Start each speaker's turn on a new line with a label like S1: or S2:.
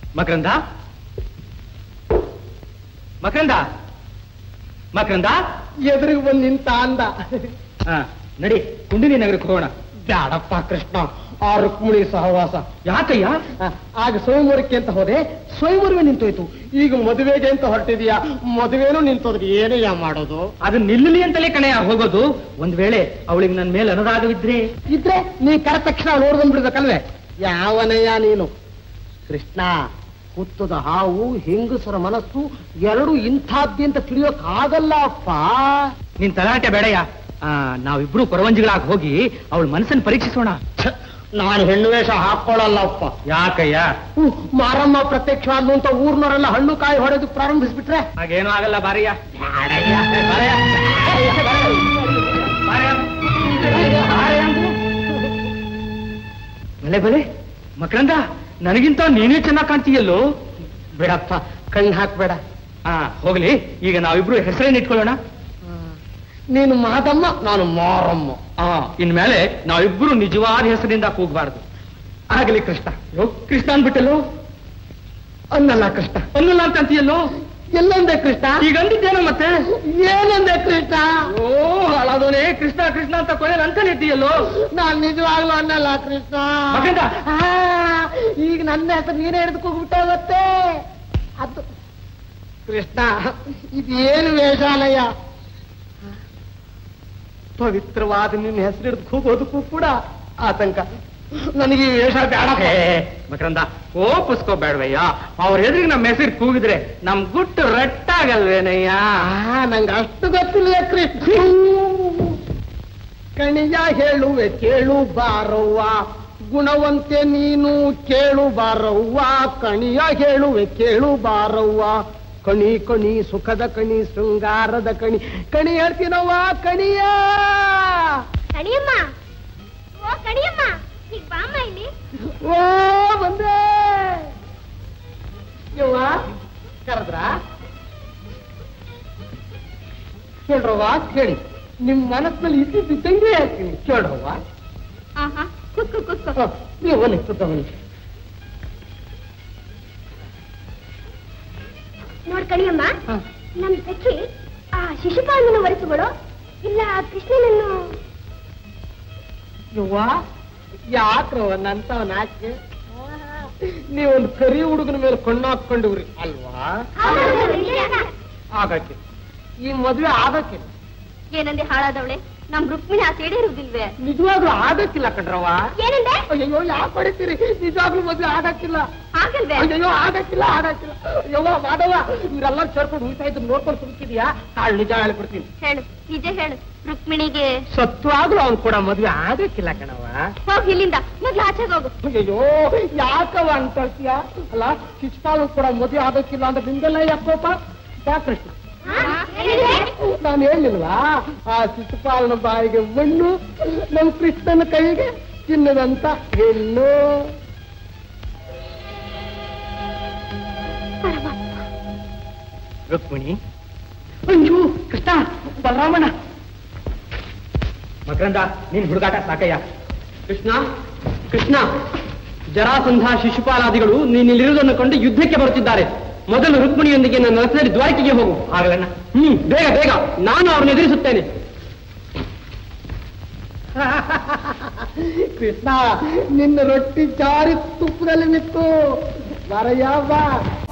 S1: ಮಕರಂದ ಮಕರಂದ ಮಕರಂದ
S2: ಎದುರಿಗೆ ಬಂದು ನಿಂತ ಅಂದ
S1: ಹಾ ನಡಿ ಕುಂಡಿನಿ ನಗರಕ್ಕೆ ಹೋಗೋಣ
S2: ಬ್ಯಾಡಪ್ಪ ಕೃಷ್ಣ ಆ ರುಕ್ಮಿಣಿ ಸಹವಾಸ
S1: ಯಾಕಯ್ಯ
S2: ಆ, ಆಗ ಸ್ವಯಂವರಕ್ಕೆ ಅಂತ ಹೋದೆ ಸ್ವಯಂವರವೇ ನಿಂತೋಯ್ತು ಈಗ ಮದುವೆಗೆ ಅಂತ ಹೊರಟಿದ್ಯಾ ಮದುವೆನೂ ನಿಂತೋದ್ರೆ ಏನಯ್ಯ ಮಾಡೋದು
S1: ಅದು ನಿಲ್ಲಲಿ ಅಂತಲೇ ಕಣಯ್ಯ ಹೋಗೋದು ಒಂದ್ ವೇಳೆ ಅವಳಿಗೆ ನನ್ನ ಮೇಲೆ ಅನುರಾಗವಿದ್ರೆ
S2: ಇದ್ರೆ ನೀ ಕರೆದ ತಕ್ಷಣ ನೋಡ್ಬಂದ್ಬಿಡ್ಬೇಕಲ್ವೇ ಯಾವನಯ್ಯ ನೀನು ಕೃಷ್ಣ ಹುತ್ತದ ಹಾವು ಹೆಂಗಸರ ಮನಸ್ಸು ಎರಡು ಇಂಥದ್ದೇ ಅಂತ ತಿಳಿಯೋಕ್ ಆಗಲ್ಲ ಅಪ್ಪ
S1: ನಿನ್ ತಲಾಟೆ ಬೇಡಯ್ಯ ಆ, ನಾವಿಬ್ರು ಕೊರವಂಜಿಗಳಾಗಿ ಹೋಗಿ ಅವಳ ಮನಸ್ಸನ್ನು ಪರೀಕ್ಷಿಸೋಣ
S2: ನಾನು ಹೆಣ್ಣು ವೇಷ ಹಾಕೊಳ್ಳಲ್ಲ ಅಪ್ಪ
S1: ಯಾಕಯ್ಯ
S2: ಹ್ಮ್, ಮಾರಮ್ಮ ಪ್ರತ್ಯಕ್ಷವಾದ್ಲು ಅಂತ ಊರ್ನವರೆಲ್ಲ ಹಣ್ಣು ಕಾಯಿ ಹೊಡೆದು ಪ್ರಾರಂಭಿಸ್ಬಿಟ್ರೆ
S1: ಹಾಗೇನೂ ಆಗಲ್ಲ ಬಾರಯ್ಯ
S2: ಬ್ಯಾಡಯ್ಯ.
S1: ಬಾರಯ್ಯ. ಬಾರಯ್ಯ. ಬಾರಯ್ಯ ಅಂದ್ರು. ಬಲೆ ಬಲೆ ಮಕರಂದ ನನಗಿಂತ ನೀನೇ ಚೆನ್ನಾಗಿ ಕಾಣ್ತೀಯಲ್ಲೋ
S2: ಬಿಡಪ್ಪ ಕಣ್ಣು ಹಾಕ್ಬೇಡ
S1: ಹಾ ಹೋಗ್ಲಿ ಈಗ ನಾವಿಬ್ರು ಹೆಸರೇನು ಇಟ್ಕೊಳ್ಳೋಣ
S2: ನೀನು ಮಾದಮ್ಮ ನಾನು ಮಾರಮ್ಮ
S1: ಆ ಇನ್ಮೇಲೆ ನಾವಿಬ್ರು ನಿಜವಾದ ಹೆಸರಿಂದ ಕೂಗಬಾರ್ದು ಆಗಲಿ ಕೃಷ್ಣ ಯೋ ಕೃಷ್ಣ ಅನ್ಬಿಟ್ಟಲ್ಲೋ
S2: ಅನ್ನಲ್ಲ ಕೃಷ್ಣ
S1: ಅನ್ನಲ್ಲ ಅಂತ ಅಂತೀಯಲ್ಲೋ
S2: ಎಲ್ಲಂದೆ ಕೃಷ್ಣ
S1: ಈಗ ಅಂದಿದ್ದೇನೋ ಮತ್ತೆ
S2: ಏನಂದೆ ಕೃಷ್ಣ
S1: ಓ ಹಳದೋನೆ ಕೃಷ್ಣ ಕೃಷ್ಣ ಅಂತ ಕೊನೆಯಲ್ಲಿ ಅಂತಾನೆ ಇದ್ದೀಯಲ್ಲೋ
S2: ನಾನ್ ನಿಜವಾಗ್ಲೂ ಅನ್ನಲ್ಲ ಕೃಷ್ಣ
S1: ಮಗಂದ.
S2: ಆ, ಈಗ ನನ್ನ ಹೆಸರು ನೀನೇ ಹಿಡಿದು ಕೂಗ್ಬಿಟ್ಟೆ ಮತ್ತೆ ಅದು ಕೃಷ್ಣ ಇದೇನು ವೇಷಾಲಯ ಪವಿತ್ರವಾದ ನಿನ್ನ ಹೆಸರು ಹಿಡಿದು ಕೂಗೋದಕ್ಕೂ ಕೂಡ ಆತಂಕ ನನಗೆ ಈ ವೇಷ ಬೇಡ
S1: ಏ, ಮಕರಂದ ಕೋಪಿಸ್ಕೋ ಬೇಡವಯ್ಯ ಅವ್ರ ಎದುರಿಗೆ ನಮ್ಮ ಹೆಸರು ಕೂಗಿದ್ರೆ ನಮ್ ಗುಟ್ಟು ರಟ್ಟಾಗಲ್ವೇನಯ್ಯ
S2: ಆ, ನಂಗೆ ಅಷ್ಟು ಗೊತ್ತಿಲ್ಲ ಕೃಷ್ಣ ಕಣಿಯ ಹೇಳುವೆ ಕೇಳು ಬಾರವ್ವ ಗುಣವಂತೆ ನೀನು ಕೇಳು ಬಾರವ್ವ ಕಣಿಯ ಹೇಳುವೆ ಕೇಳು ಬಾರವ್ವ ಕಣಿ ಕಣಿ ಸುಖದ ಕಣಿ ಶೃಂಗಾರದ ಕಣಿ ಕಣಿ ಹೇಳ್ತೀನವ್ವ ಕಣಿಯ
S3: ಕಣಿಯಮ್ಮ ಓ ಕಣಿಯಮ್ಮ ಈಗ ಬಾಮ್ಮ ಇಲ್ಲಿ
S2: ಓ ಬಂದೆ ಯವ್ವ ಕರೆದ್ರ ಕೇಳ್ರವ್ವ ಕೇಳಿ ನಿಮ್ ಮನಸ್ಸಿನಲ್ಲಿ ಇದ್ದಿದ್ದು ತಂಗಿ ಹೇಳ್ತೀನಿ ಕೇಳ್ರವ್ವ
S3: ಆಹಾ ಕೂತ್ಕೋ ಕೂತ್ಕೋ
S2: ಹ, ನೀವು ಬನ್ನಿ ಕೂತ್ಕೊ ಬನ್ನಿ
S3: ನೋಡ್ ಕಣಿಯಮ್ಮ
S2: ಹ.
S3: ನಮ್ ಸಖಿ ಆ ಶಿಶುಪಾಲನನ್ನು ವರಿಸುಗಳು ಇಲ್ಲ ಕೃಷ್ಣನನ್ನು
S2: ಯವ್ವ ಯಾಕ್ರವ್ವ ನಂತವ ನಾಚಿಕೆ ನೀವೊಂದು ಕರಿ ಹುಡುಗನ ಮೇಲೆ ಕಣ್ಣು ಹಾಕೊಂಡಿವ್ರಿ ಅಲ್ವಾ ಆಗಕ್ಕೆ ಈ ಮದುವೆ ಆಗಕ್ಕಿಲ್ಲ
S3: ಏನಂದೆ ಹಾಳಾದವಳೆ ನಮ್ ರುಕ್ಮಿಣಿ ಆ ಸೇಡೆ ಇರುವುದಿಲ್ವೇ
S2: ನಿಜವಾಗ್ಲೂ ಆಗಕ್ಕಿಲ್ಲ ಕಣ್ರವ್ವ
S3: ಏನಂದೆ
S2: ಅಯ್ಯೋ ಯಾಕೆ ಹೊಡಿತೀರಿ ನಿಜವಾಗ್ಲೂ ಮದುವೆ ಆಗಕ್ಕಿಲ್ಲ
S3: ಆಗಲ್ವೇ
S2: ಅಯ್ಯೋ ಆಗಕ್ಕಿಲ್ಲ ಆಗಕ್ಕಿಲ್ಲ ಯವ್ವ ಮಾಧವ ಇವರೆಲ್ಲ ಸೇರ್ಕೊಂಡು ಉಳಿತಾ ಇದ್ದು ನೋಡ್ಕೊಂಡು ಸುಮ್ಕಿದ್ಯಾ ಕಾಳು ನಿಜ ಹೇಳ್ಬಿಡ್ತೀನಿ
S3: ಹೇಳು ನಿಜ ಹೇಳು ರುಕ್ಮಿಣಿಗೆ
S2: ಸತ್ವಾಗ್ಲೂ ಅವ್ನು ಕೂಡ ಮದುವೆ ಆಗಕ್ಕಿಲ್ಲ ಕಣವ
S3: ಹೋಗಿ ಇಲ್ಲಿಂದ ಮೊದ್ಲು ಆಚೆಗೆ ಹೋಗು
S2: ಅಯ್ಯೋ ಯಾಕವ ಅಂತ ಹೇಳ್ತೀಯ ಅಲ್ಲ ಶಿಕ್ಷಪಾಲು ಕೂಡ ಮದುವೆ ಆಗಕ್ಕಿಲ್ಲ ಅಂದ್ರೆ ನಿಮ್ಗೆಲ್ಲ ಯಾಕೋಪ ಬಾ ಕೃಷ್ಣ ನಾನು ಹೇಳಿಲ್ವಾ ಆ ಶಿಶುಪಾಲನ ಬಾಯಿಗೆ ಮಣ್ಣು ನಮ್ ಕೃಷ್ಣನ ಕೈಗೆ ಚಿನ್ನದಂತ ಹೆಣ್ಣು
S1: ರುಕ್ಮಿಣಿ ಅಯ್ಯೋ ಕೃಷ್ಣ ಬಲರಾಮಣ್ಣ ಮಕರಂದ ನೀನ್ ಹುಡುಗಾಟ ಸಾಕಯ್ಯ
S2: ಕೃಷ್ಣ ಕೃಷ್ಣ ಜರಾಸಂಧ ಶಿಶುಪಾಲಾದಿಗಳು ನೀನು ಇಲ್ಲಿರುವುದನ್ನು ಕಂಡು ಯುದ್ಧಕ್ಕೆ ಬರುತ್ತಿದ್ದಾರೆ ಮೊದಲು ರುಕ್ಮಿಣಿಯೊಂದಿಗೆ ನನ್ನ ರಥದಲ್ಲಿ ದ್ವಾರಕೆಗೆ ಹೋಗು
S1: ಆಗಲಣ್ಣ
S2: ಹ್ಮ್ ಬೇಗ ಬೇಗ ನಾನು ಅವರನ್ನು ಎದುರಿಸುತ್ತೇನೆ ಕೃಷ್ಣ ನಿನ್ನ ರೊಟ್ಟಿ ಜಾರಿ ತುಪ್ಪದಲ್ಲಿ ನಿಂತು ಬರಯ್ಯ ಬಾ